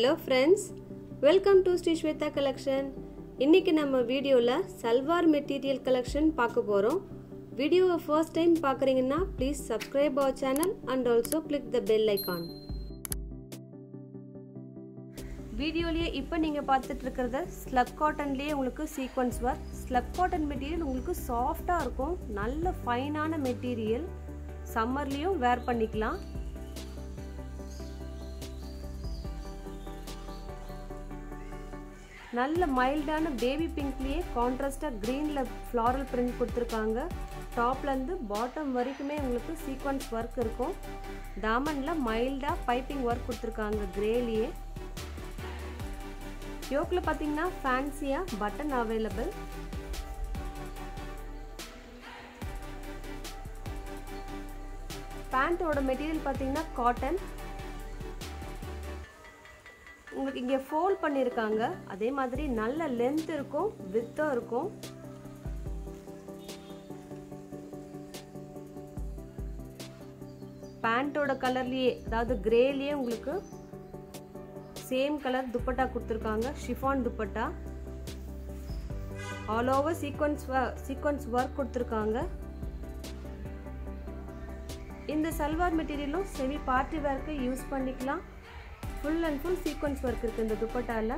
hello friends welcome to Sri Swetha collection இன்றைக்கி நம்ம வீடியோவில் சல்வார் மெட்டீரியல் கலெக்ஷன் பார்க்க போகிறோம் வீடியோவை ஃபர்ஸ்ட் டைம் பார்க்குறீங்கன்னா please subscribe our channel and also click the bell icon வீடியோலேயே இப்போ நீங்கள் பார்த்துட்டு இருக்கிறது ஸ்லப் காட்டன்லேயே உங்களுக்கு sequins work slub cotton material உங்களுக்கு சாஃப்டாக இருக்கும் நல்ல ஃபைனான மெட்டீரியல் சம்மர்லேயும் வேர் பண்ணிக்கலாம் நல்ல மைல்டான பேபி பிங்க்லேயே கான்ட்ராஸ்டாக க்ரீனில் ஃப்ளாரல் பிரிண்ட் கொடுத்துருக்காங்க டாப்லேருந்து பாட்டம் வரைக்குமே உங்களுக்கு சீக்வன்ஸ் ஒர்க் இருக்கும் டாமண்டில் மைல்டாக பைப்பிங் ஒர்க் கொடுத்துருக்காங்க க்ரேலியே யோக்கில் பார்த்தீங்கன்னா ஃபேன்சியாக பட்டன் அவைலபிள் பேண்ட்டோட மெட்டீரியல் பார்த்தீங்கன்னா காட்டன் உங்களுக்கு இங்கே ஃபோல்ட் பண்ணியிருக்காங்க அதே மாதிரி நல்ல லென்த் இருக்கும் வித்தும் இருக்கும் பேண்ட்டோட கலர்லேயே அதாவது கிரேலேயே உங்களுக்கு சேம் கலர் துப்பட்டா கொடுத்துருக்காங்க chiffon dupatta all over sequins sequins work கொடுத்துருக்காங்க இந்த சல்வார் மெட்டீரியலும் செமி பார்ட்டி வேர்க்கு யூஸ் பண்ணிக்கலாம் full and full sequins work இருக்குது இந்த துப்பட்டாவில்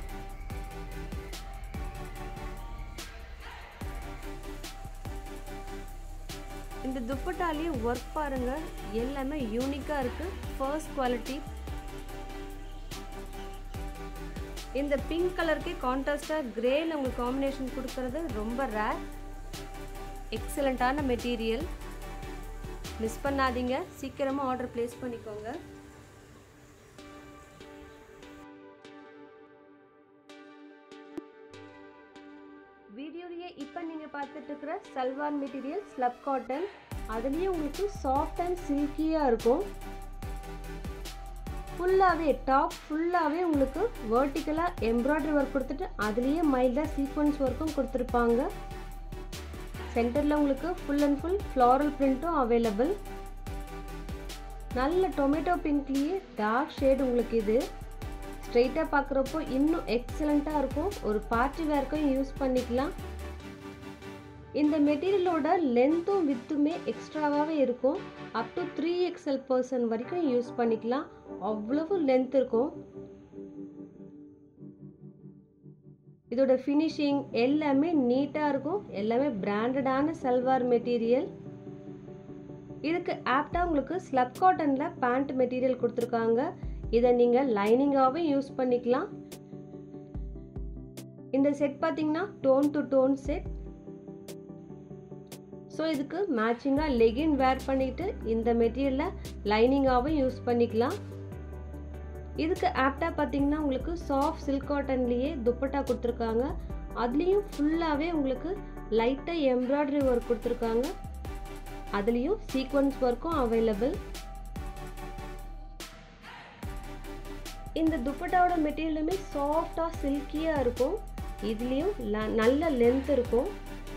இந்த துப்பட்டாலேயே ஒர்க் பாருங்க எல்லாமே யூனிக்காக இருக்குது ஃபர்ஸ்ட் குவாலிட்டி இந்த பிங்க் கலருக்கே கான்ட்ராஸ்டாக கிரேல உங்களுக்கு காம்பினேஷன் கொடுக்கறது ரொம்ப ரேர் எக்ஸலண்ட்டான மெட்டீரியல் மிஸ் பண்ணாதீங்க சீக்கிரமாக ஆர்டர் ப்ளேஸ் பண்ணிக்கோங்க வீடியோலேயே இப்போ நீங்கள் பார்த்துட்டு இருக்கிற சல்வார் மெட்டீரியல் ஸ்லப் காட்டன் அதுலேயே உங்களுக்கு சாஃப்ட் அண்ட் சில்கியாக இருக்கும் ஃபுல்லாகவே டாப் ஃபுல்லாகவே உங்களுக்கு வேர்ட்டிக்கலாக எம்ப்ராய்டரி ஒர்க் கொடுத்துட்டு அதுலேயே மைல்டாக சீக்வன்ஸ் ஒர்க்கும் கொடுத்துருப்பாங்க சென்டரில் உங்களுக்கு ஃபுல் அண்ட் ஃபுல் ஃப்ளாரல் பிரிண்ட்டும் அவைலபிள் நல்ல டொமேட்டோ பிங்க்லேயே டார்க் ஷேட் உங்களுக்கு இது ஸ்ட்ரெயிட்டாக பார்க்குறப்போ இன்னும் எக்ஸலண்ட்டாக இருக்கும் ஒரு பார்ட்டி வேர்க்கும் யூஸ் பண்ணிக்கலாம் இந்த மெட்டீரியலோட லென்த்தும் வித்துமே எக்ஸ்ட்ராவாகவே இருக்கும் up to three XL person வரைக்கும் யூஸ் பண்ணிக்கலாம் அவ்வளவு லென்த் இருக்கும் இதோட ஃபினிஷிங் எல்லாமே நீட்டாக இருக்கும் எல்லாமே பிராண்டடான சல்வார் மெட்டீரியல் இதுக்கு ஆப்டாக உங்களுக்கு ஸ்லப் காட்டனில் பேண்ட் மெட்டீரியல் கொடுத்துருக்காங்க இதை நீங்கள் லைனிங்காகவும் யூஸ் பண்ணிக்கலாம் இந்த செட் பார்த்தீங்கன்னா tone to tone set so இதுக்கு மேட்சிங்காக லெகின் வேர் பண்ணிட்டு இந்த மெட்டீரியலை லைனிங்காகவும் யூஸ் பண்ணிக்கலாம் இதுக்கு ஆப்டாக பார்த்தீங்கன்னா உங்களுக்கு சாஃப்ட் சில்க் காட்டன்லேயே துப்பட்டா கொடுத்துருக்காங்க அதுலேயும் ஃபுல்லாகவே உங்களுக்கு லைட்டாக எம்ப்ராய்டரி ஒர்க் கொடுத்துருக்காங்க அதுலேயும் சீக்வன்ஸ் ஒர்க்கும் அவைலபிள் இந்த துப்பட்டாவோட மெட்டீரியலுமே சாஃப்டாக சில்கியாக இருக்கும் இதுலேயும் நல்ல லென்த் இருக்கும்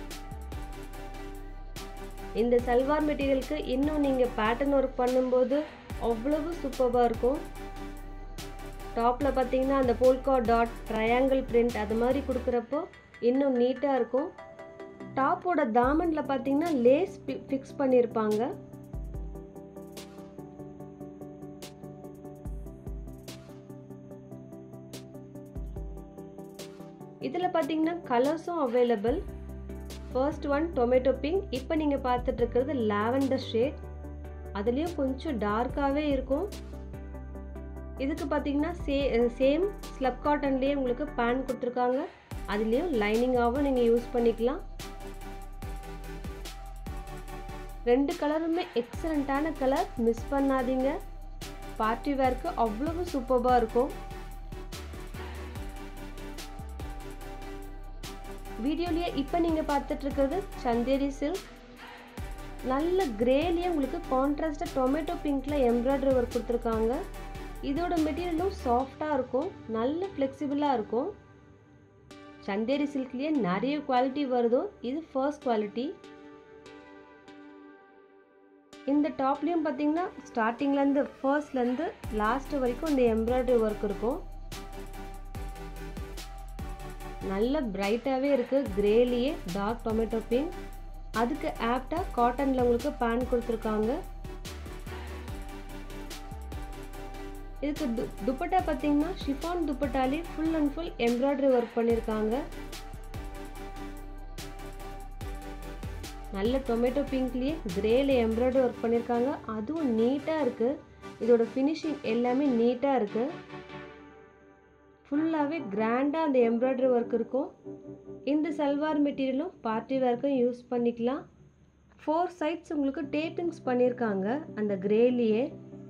இந்த சல்வார் மெட்டீரியலுக்கு இன்னும் நீங்கள் பேட்டர்ன் ஒர்க் பண்ணும்போது அவ்வளவு சூப்பராக இருக்கும் டாப்பில் பார்த்தீங்கன்னா அந்த போல்கா டாட் ட்ரையாங்கிள் பிரிண்ட் அது மாதிரி கொடுக்குறப்போ இன்னும் நீட்டாக இருக்கும் டாப்போட தாமனில் பார்த்தீங்கன்னா லேஸ் ஃபிக்ஸ் பண்ணியிருப்பாங்க இதில் பார்த்தீங்கன்னா கலர்ஸும் available first one tomato pink இப்போ நீங்கள் பார்த்துட்டு இருக்கிறது லாவெண்டர் ஷேட் அதுலேயும் கொஞ்சம் டார்க்காகவே இருக்கும் இதுக்கு பார்த்தீங்கன்னா சே சேம் ஸ்லப் காட்டன்லேயே உங்களுக்கு பேன் கொடுத்துருக்காங்க அதுலேயும் லைனிங்காகவும் நீங்கள் யூஸ் பண்ணிக்கலாம் ரெண்டு கலருமே எக்ஸலண்ட்டான கலர் மிஸ் பண்ணாதீங்க பார்ட்டி வேர்க்கு அவ்வளவு சூப்பராக இருக்கும் வீடியோலேயே இப்போ நீங்கள் பார்த்துட்டு இருக்கிறது சந்தேரி சில்க் நல்ல கிரேலேயே உங்களுக்கு கான்ட்ராஸ்டாக டொமேட்டோ பிங்க்கில் எம்ப்ராய்டரி ஒர்க் கொடுத்துருக்காங்க இதோட மெட்டீரியலும் சாஃப்டாக இருக்கும் நல்ல ஃப்ளெக்சிபிளாக இருக்கும் சந்தேரி சில்க்லேயே நிறைய குவாலிட்டி வருதோ இது ஃபர்ஸ்ட் குவாலிட்டி இந்த டாப்லேயும் பார்த்தீங்கன்னா ஸ்டார்டிங்லேருந்து ஃபர்ஸ்ட்லேருந்து லாஸ்ட் வரைக்கும் இந்த எம்ப்ராய்டரி ஒர்க் இருக்கும் நல்ல பிரைட்டாகவே இருக்குது கிரேலியே டார்க் டொமேட்டோ பிங்க் அதுக்கு ஆப்டாக காட்டனில் உங்களுக்கு பேண்ட் கொடுத்துருக்காங்க இதுக்கு து துப்பட்டா பார்த்தீங்கன்னா ஷிஃபான் துப்பட்டாலே full and full embroidery work பண்ணியிருக்காங்க நல்ல டொமேட்டோ பிங்க்லேயே கிரேல எம்ப்ராய்டரி ஒர்க் பண்ணியிருக்காங்க அதுவும் நீட்டாக இருக்குது இதோட ஃபினிஷிங் எல்லாமே நீட்டாக இருக்குது ஃபுல்லாகவே கிராண்டாக அந்த எம்ப்ராய்டரி ஒர்க் இருக்கும் இந்த சல்வார் மெட்டீரியலும் பார்ட்டி வேர்க்கும் யூஸ் பண்ணிக்கலாம் ஃபோர் சைட்ஸ் உங்களுக்கு டேப்பிங்ஸ் பண்ணியிருக்காங்க அந்த கிரேலியே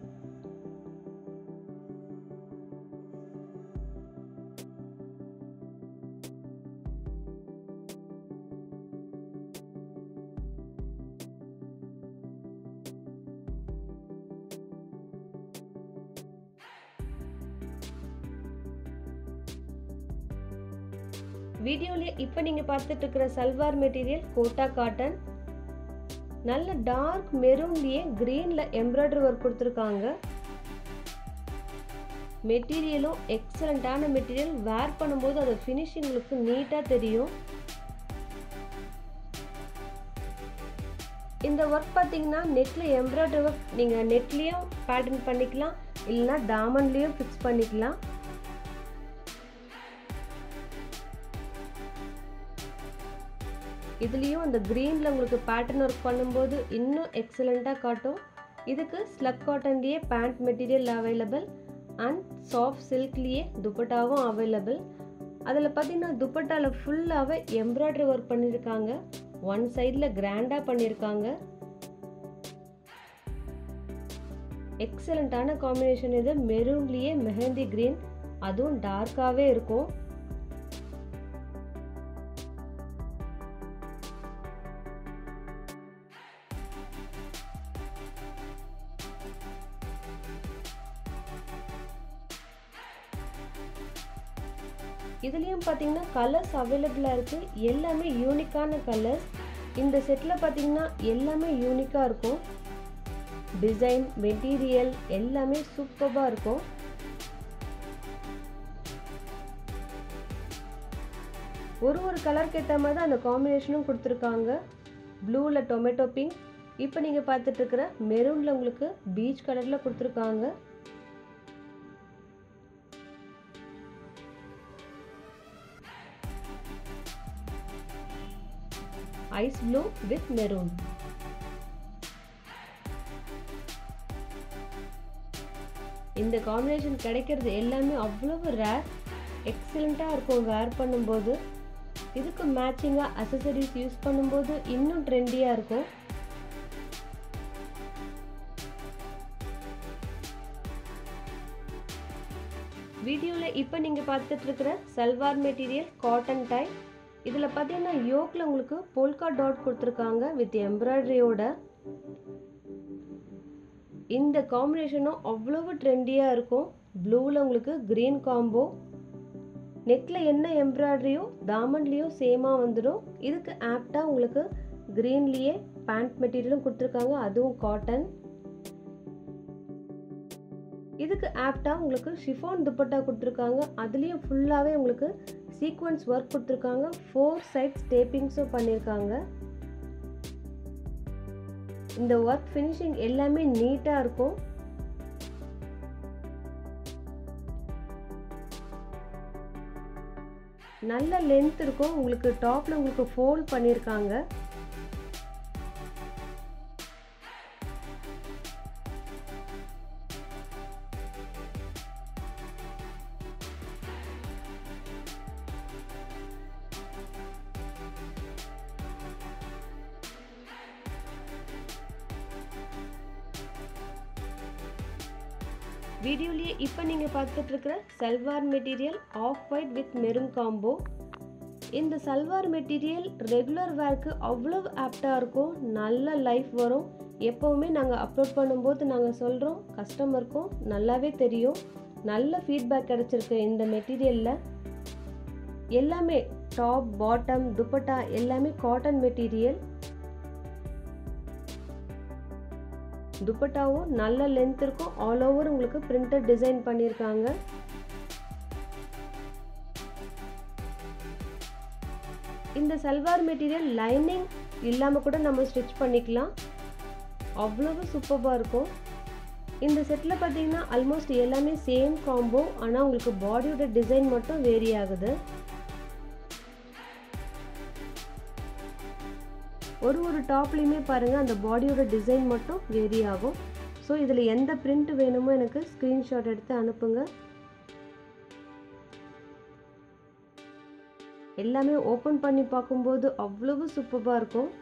வீடியோவில் இப்போ நீங்கள் பார்த்துட்டு இருக்கிற சல்வார் மெட்டீரியல் கோட்டா காட்டன் நல்ல டார்க் மெரூன்லேயே க்ரீனில் எம்ப்ராய்டரி ஒர்க் கொடுத்துருக்காங்க மெட்டீரியலும் எக்ஸலண்ட்டான மெட்டீரியல் வேர் பண்ணும்போது அது ஃபினிஷிங் உங்களுக்கு நீட்டாக தெரியும் இந்த ஒர்க் பார்த்தீங்கன்னா நெட்டில் எம்ப்ராய்டரி ஒர்க் நீங்கள் நெட்லேயும் பேட்டர்ன் பண்ணிக்கலாம் இல்லைனா டாமண்ட்லேயும் ஃபிக்ஸ் பண்ணிக்கலாம் இதுலேயும் அந்த க்ரீனில் உங்களுக்கு பேட்டர்ன் ஒர்க் பண்ணும்போது இன்னும் எக்ஸலண்ட்டாக காட்டும் இதுக்கு ஸ்லக் காட்டன்லேயே pant material available and soft சில்க்லேயே துப்பட்டாவும் அவைலபிள் அதில் பார்த்தீங்கன்னா துப்பட்டாவில் ஃபுல்லாகவே எம்ப்ராய்டரி ஒர்க் பண்ணியிருக்காங்க ஒன் சைடில் கிராண்டாக பண்ணியிருக்காங்க எக்ஸலண்ட்டான காம்பினேஷன் இது மெரூன்லேயே மெஹந்தி க்ரீன் அதுவும் டார்க்காகவே இருக்கும் இதுலேயும் பார்த்தீங்கன்னா கலர்ஸ் அவைலபிளாக இருக்குது எல்லாமே யூனிக்கான கலர்ஸ் இந்த செட்டில் பார்த்தீங்கன்னா எல்லாமே யூனிக்காக இருக்கும் டிசைன் மெட்டீரியல் எல்லாமே சூப்பராக இருக்கும் ஒரு ஒரு கலருக்கு ஏற்ற மாதிரி தான் அந்த காம்பினேஷனும் கொடுத்துருக்காங்க ப்ளூவில் டொமேட்டோ பிங்க் இப்போ நீங்கள் பார்த்துட்டு இருக்கிற மெரூனில் உங்களுக்கு பீச் கலரில் கொடுத்துருக்காங்க ஐஸ் ப்ளூ வித் மெரூன் இந்த காம்பினேஷன் கிடைக்கிறது எல்லாமே அவ்வளவு ரேர் எக்ஸலண்ட்டாக இருக்கும் வேர் பண்ணும்போது இதுக்கு மேட்சிங்காக அசசரிஸ் யூஸ் பண்ணும்போது இன்னும் ட்ரெண்டியாக இருக்கும் வீடியோவில் இப்போ நீங்கள் பார்த்துட்டு இருக்கிற சல்வார் மெட்டீரியல் காட்டன் டை இதில் பார்த்தீங்கன்னா யோக்கில் உங்களுக்கு போல்கா டாட் கொடுத்துருக்காங்க வித் எம்ப்ராய்டரியோட இந்த காம்பினேஷனும் அவ்வளவு ட்ரெண்டியாக இருக்கும் ப்ளூவில் உங்களுக்கு க்ரீன் காம்போ நெக்கில் என்ன எம்ப்ராய்டரியோ டாமண்ட்லேயும் சேமாக வந்துடும் இதுக்கு ஆப்டாக உங்களுக்கு க்ரீன்லேயே பேண்ட் மெட்டீரியலும் கொடுத்துருக்காங்க அதுவும் காட்டன் இதுக்கு ஆப்டாக உங்களுக்கு ஷிஃபான் துப்பட்டா கொடுத்துருக்காங்க அதுலேயும் ஃபுல்லாகவே உங்களுக்கு சீக்வன்ஸ் ஒர்க் கொடுத்துருக்காங்க ஃபோர் சைட்ஸ் டேப்பிங்ஸும் பண்ணியிருக்காங்க இந்த ஒர்க் ஃபினிஷிங் எல்லாமே நீட்டாக இருக்கும் நல்ல லென்த் இருக்கும் உங்களுக்கு டாப்பில் உங்களுக்கு ஃபோல்ட் பண்ணியிருக்காங்க வீடியோலேயே இப்போ நீங்கள் பார்த்துட்டு இருக்கிற salwar material of white with maroon combo இந்த சல்வார் மெட்டீரியல் ரெகுலர் வேர்க்கு அவ்வளோ ஆப்டாக இருக்கும் நல்ல லைஃப் வரும் எப்போவுமே நாங்கள் அப்லோட் பண்ணும்போது நாங்கள் சொல்கிறோம் கஸ்டமருக்கும் நல்லாவே தெரியும் நல்ல ஃபீட்பேக் கிடச்சிருக்கு இந்த மெட்டீரியலில் எல்லாமே டாப் பாட்டம் துப்பட்டா எல்லாமே காட்டன் மெட்டீரியல் துப்பட்டாவும் நல்ல லென்த் இருக்கும் ஆல் ஓவர் உங்களுக்கு பிரிண்டட் டிசைன் பண்ணியிருக்காங்க இந்த சல்வார் மெட்டீரியல் லைனிங் இல்லாமல் கூட நம்ம ஸ்டிச் பண்ணிக்கலாம் அவ்வளவு சூப்பராக இருக்கும் இந்த செட்டில் பார்த்தீங்கன்னா ஆல்மோஸ்ட் எல்லாமே சேம் காம்போ ஆனால் உங்களுக்கு பாடியோட டிசைன் மட்டும் வேரி ஆகுது ஒரு ஒரு டாப்லேயுமே பாருங்கள் அந்த பாடியோட டிசைன் மட்டும் வேரி ஆகும் ஸோ இதில் எந்த பிரிண்ட் வேணுமோ எனக்கு ஸ்க்ரீன்ஷாட் எடுத்து அனுப்புங்க எல்லாமே ஓப்பன் பண்ணி பார்க்கும்போது அவ்வளவு சூப்பராக இருக்கும்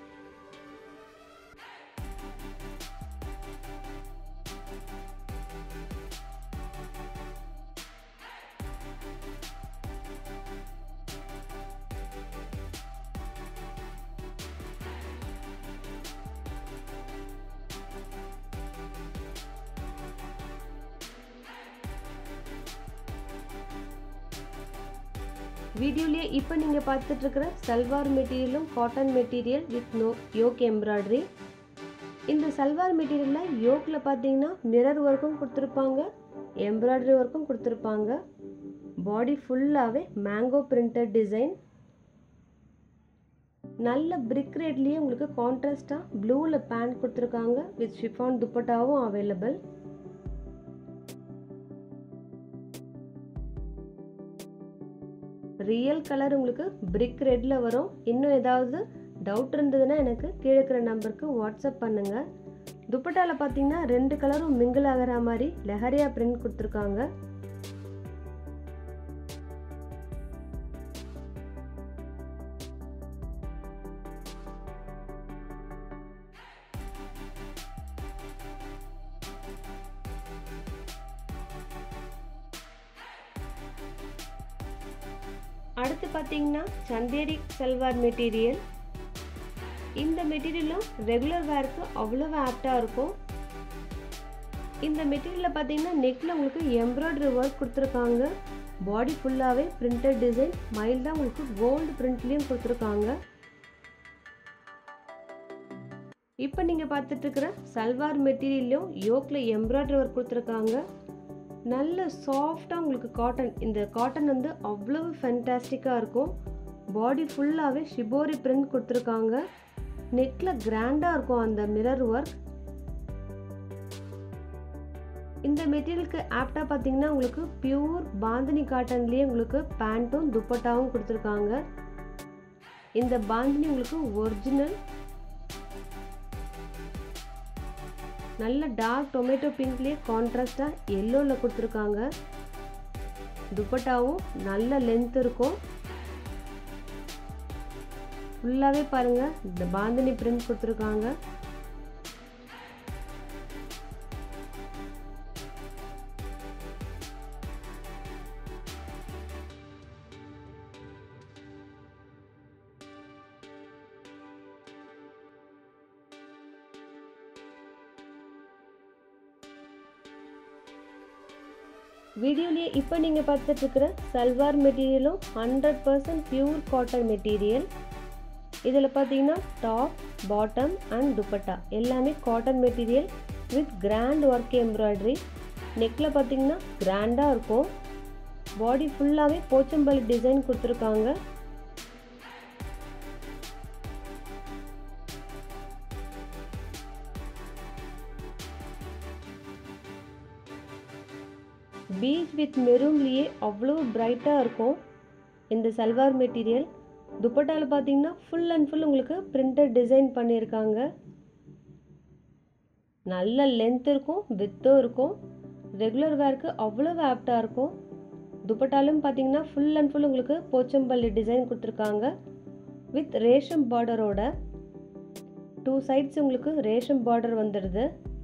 வீடியோலேயே இப்போ நீங்கள் பார்த்துட்டு இருக்கிற சல்வார் மெட்டீரியலும் cotton material with no yoke embroidery இந்த சல்வார் மெட்டீரியலில் யோக்கில் பார்த்தீங்கன்னா மிரர் ஒர்க்கும் கொடுத்துருப்பாங்க எம்ப்ராய்டரி ஒர்க்கும் கொடுத்துருப்பாங்க பாடி ஃபுல்லாகவே மேங்கோ பிரிண்டட் டிசைன் நல்ல பிரிக் ரேட்லேயே உங்களுக்கு கான்ட்ராஸ்டாக ப்ளூவில் பேண்ட் கொடுத்துருக்காங்க வித் ஷிஃபான் துப்பட்டாவும் அவைலபிள் ரியல் கலர் உங்களுக்கு பிரிக் ரெட்டில் வரும் இன்னும் ஏதாவது டவுட் இருந்ததுன்னா எனக்கு கீழே இருக்கிற நம்பருக்கு வாட்ஸ்அப் பண்ணுங்கள் துப்பட்டாவில் பார்த்தீங்கன்னா ரெண்டு கலரும் மிங்கிள் ஆகிற மாதிரி லெஹரியா பிரிண்ட் கொடுத்துருக்காங்க அடுத்து பார்த்தீங்கன்னா சந்தேரி சல்வார் மெட்டீரியல் இந்த மெட்டீரியலும் ரெகுலர் வேருக்கு அவ்வளவு ஆப்டாக இருக்கும் இந்த மெட்டீரியலில் பார்த்தீங்கன்னா நெக்கில் உங்களுக்கு எம்ப்ராய்டரி ஒர்க் கொடுத்துருக்காங்க பாடி ஃபுல்லாகவே பிரிண்டட் டிசைன் மைல்டாக உங்களுக்கு கோல்டு பிரிண்ட்லேயும் கொடுத்துருக்காங்க இப்போ நீங்கள் பார்த்துட்டு இருக்கிற சல்வார் மெட்டீரியல்லையும் யோக்கில் எம்ப்ராய்டரி ஒர்க் கொடுத்துருக்காங்க நல்ல சாஃப்டாக உங்களுக்கு காட்டன் இந்த காட்டன் வந்து அவ்வளவு ஃபென்டாஸ்டிக்காக இருக்கும் பாடி ஃபுல்லாகவே ஷிபோரி பிரிண்ட் கொடுத்துருக்காங்க நெக்கில் கிராண்டாக இருக்கும் அந்த மிரர் ஒர்க் இந்த மெட்டீரியலுக்கு ஆப்டாக பார்த்தீங்கன்னா உங்களுக்கு பியூர் பாந்தினி காட்டன்லேயே உங்களுக்கு பேண்ட்டும் துப்பட்டாவும் கொடுத்துருக்காங்க இந்த பாந்தினி உங்களுக்கு ஒரிஜினல் நல்ல டார்க் டொமேட்டோ பிங்க்லேயே கான்ட்ராஸ்டாக எல்லோவில் கொடுத்துருக்காங்க துப்பட்டாவும் நல்ல லென்த் இருக்கும் ஃபுல்லாகவே பாருங்கள் இந்த பாந்தினி பிரிண்ட் கொடுத்துருக்காங்க வீடியோலேயே இப்போ நீங்கள் பார்த்துட்டு இருக்கிற சல்வார் மெட்டீரியலும் hundred percent pure cotton material இதில் பார்த்தீங்கன்னா டாப் பாட்டம் அண்ட் துப்பட்டா எல்லாமே cotton material with grand work embroidery நெக்கில் பார்த்தீங்கன்னா கிராண்டாக இருக்கும் பாடி ஃபுல்லாகவே போச்சம்பள்ளி டிசைன் கொடுத்துருக்காங்க பீச் வித் மெரூன்லேயே அவ்வளோ பிரைட்டாக இருக்கும் இந்த சல்வார் மெட்டீரியல் துப்பட்டாவில் பார்த்தீங்கன்னா ஃபுல் அண்ட் ஃபுல் உங்களுக்கு பிரிண்டட் டிசைன் பண்ணியிருக்காங்க நல்ல லென்த் இருக்கும் வித்தும் இருக்கும் ரெகுலர் வேர்க்கு அவ்வளோ ஆப்டாக இருக்கும் துப்பட்டாலும் பார்த்தீங்கன்னா ஃபுல் அண்ட் ஃபுல் உங்களுக்கு போச்சம்பள்ளி டிசைன் கொடுத்துருக்காங்க வித் ரேஷம் பார்டரோட டூ சைட்ஸ் உங்களுக்கு ரேஷம் பார்டர் வந்துடுது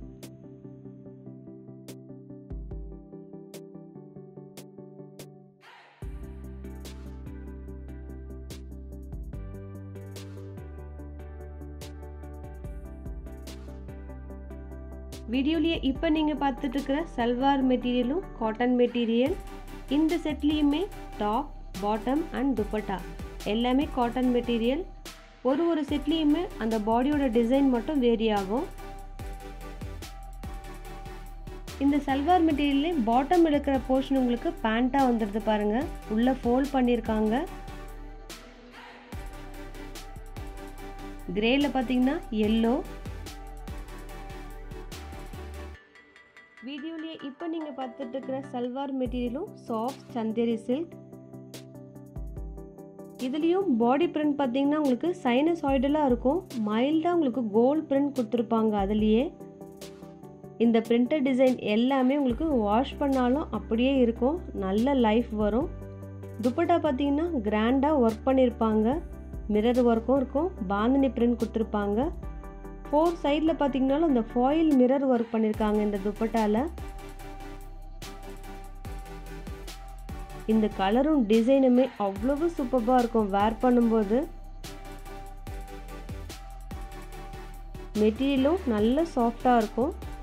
வீடியோலேயே இப்போ நீங்கள் பார்த்துட்டு இருக்கிற சல்வார் மெட்டீரியலும் காட்டன் மெட்டீரியல் இந்த செட்லேயுமே டாப் பாட்டம் அண்ட் துப்பட்டா எல்லாமே காட்டன் மெட்டீரியல் ஒரு ஒரு செட்லேயுமே அந்த பாடியோட டிசைன் மட்டும் வேரி ஆகும் இந்த சல்வார் மெட்டீரியல்லே பாட்டம் இருக்கிற போர்ஷன் உங்களுக்கு பேண்ட்டாக வந்துடுது பாருங்கள் உள்ளே ஃபோல்ட் பண்ணியிருக்காங்க கிரேல பார்த்தீங்கன்னா எல்லோ வீடியோலேயே இப்போ நீங்கள் பார்த்துட்டு இருக்கிற சல்வார் மெட்டீரியலும் சாஃப்ட் சந்தேரி சில்க் இதுலேயும் பாடி பிரிண்ட் பார்த்தீங்கன்னா உங்களுக்கு சைனசாய்டலாக இருக்கும் மைல்டாக உங்களுக்கு கோல்ட் பிரிண்ட் கொடுத்துருப்பாங்க அதுலேயே இந்த பிரிண்டட் டிசைன் எல்லாமே உங்களுக்கு வாஷ் பண்ணாலும் அப்படியே இருக்கும் நல்ல லைஃப் வரும் துப்பட்டா பார்த்தீங்கன்னா கிராண்டாக ஒர்க் பண்ணியிருப்பாங்க மிரர் ஒர்க்கும் இருக்கும் பாந்தினி பிரிண்ட் கொடுத்துருப்பாங்க ஃபோர் சைடில் பார்த்தீங்கன்னாலும் இந்த ஃபாயில் மிரர் ஒர்க் பண்ணியிருக்காங்க இந்த துப்பட்டாவில் இந்த கலரும் டிசைனுமே அவ்வளவு சூப்பராக இருக்கும் வேர் பண்ணும்போது மெட்டீரியலும் நல்ல சாஃப்டாக இருக்கும்